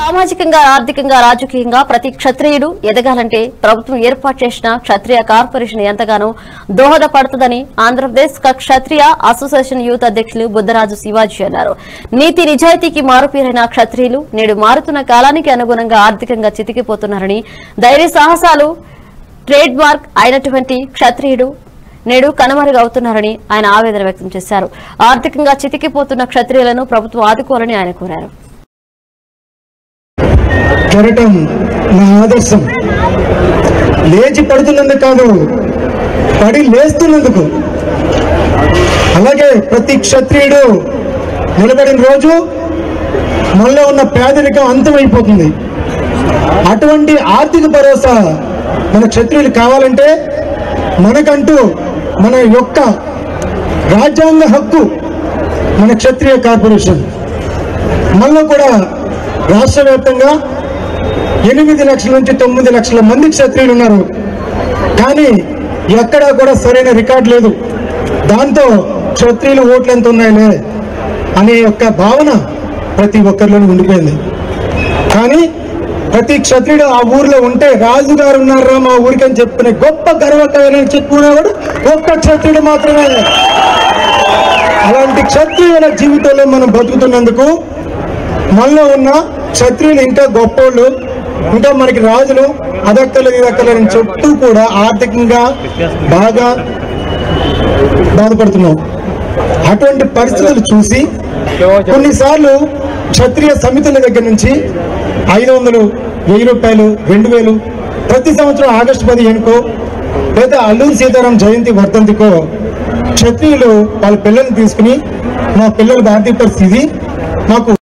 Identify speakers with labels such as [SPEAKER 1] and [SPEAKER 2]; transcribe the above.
[SPEAKER 1] సామాజికంగా ఆర్థికంగా రాజకీయంగా ప్రతి క్షత్రియుడు ఎదగాలంటే ప్రభుత్వం ఏర్పాటు చేసిన క్షత్రియ కార్పొరేషన్ ఎంతగానో దోహదపడుతుందని ఆంధ్రప్రదేశ్ క- క్షత్రియ అసోసియేషన్ యూత్ అధ్యక్షులు బుద్దరాజు శివాజీ అన్నారు నీతి నిజాయితీకి మారుపేరైన క్షత్రియులు నేడు మారుతున్న కాలానికి అనుగుణంగా ఆర్థికంగా చితికిపోతున్నారని ధైర్య సాహసాలు ట్రేడ్ మార్క్ అయినటువంటి క్షత్రియుడు నేడు కనుమరుగవుతున్నారని ఆయన ఆవేదన వ్యక్తం చేశారు ఆర్థికంగా చితికిపోతున్న క్షత్రియులను ప్రభుత్వం ఆదుకోవాలని ఆయన కోరారు
[SPEAKER 2] కెరటం నా ఆదర్శం లేచి పడుతున్నందుకు కాదు పడి లేస్తున్నందుకు అలాగే ప్రతి క్షత్రియుడు నిలబడిన రోజు మనలో ఉన్న పేదరికం అంతమైపోతుంది అటువంటి ఆర్థిక భరోసా మన క్షత్రియులు కావాలంటే మనకంటూ మన యొక్క రాజ్యాంగ హక్కు మన క్షత్రియ కార్పొరేషన్ మనలో కూడా రాష్ట్ర వ్యాప్తంగా ఎనిమిది లక్షల నుంచి తొమ్మిది లక్షల మంది క్షత్రియులు ఉన్నారు కానీ ఎక్కడా కూడా సరైన రికార్డు లేదు దాంతో క్షత్రియుల ఓట్లు ఎంత ఉన్నాయిలే అనే యొక్క భావన ప్రతి ఒక్కరిలోనూ ఉండిపోయింది కానీ ప్రతి క్షత్రియుడు ఆ ఊర్లో ఉంటే రాజుగారు ఉన్నారా మా ఊరికి అని చెప్పుకునే గొప్ప గర్వకారని చెప్పుకునేవాడు ఒక్క క్షత్రియుడు మాత్రమే అలాంటి క్షత్రియుల జీవితంలో మనం బతుకుతున్నందుకు మనలో ఉన్న క్షత్రియులు ఇంకా గొప్పోళ్ళు ఇంకా మనకి రాజులు అదక్కలు ఇదక్కలు అని చుట్టూ కూడా ఆర్థికంగా బాగా బాధపడుతున్నాం అటువంటి పరిస్థితులు చూసి కొన్నిసార్లు క్షత్రియ సమితుల దగ్గర నుంచి ఐదు వందలు వెయ్యి రూపాయలు రెండు వేలు ప్రతి సంవత్సరం ఆగస్టు పదిహేనుకో లేదా అల్లూరి సీతారాం జయంతి వర్ధంతికో క్షత్రియులు వాళ్ళ పిల్లల్ని తీసుకుని మా పిల్లల ఆర్థిక పరిస్థితి మాకు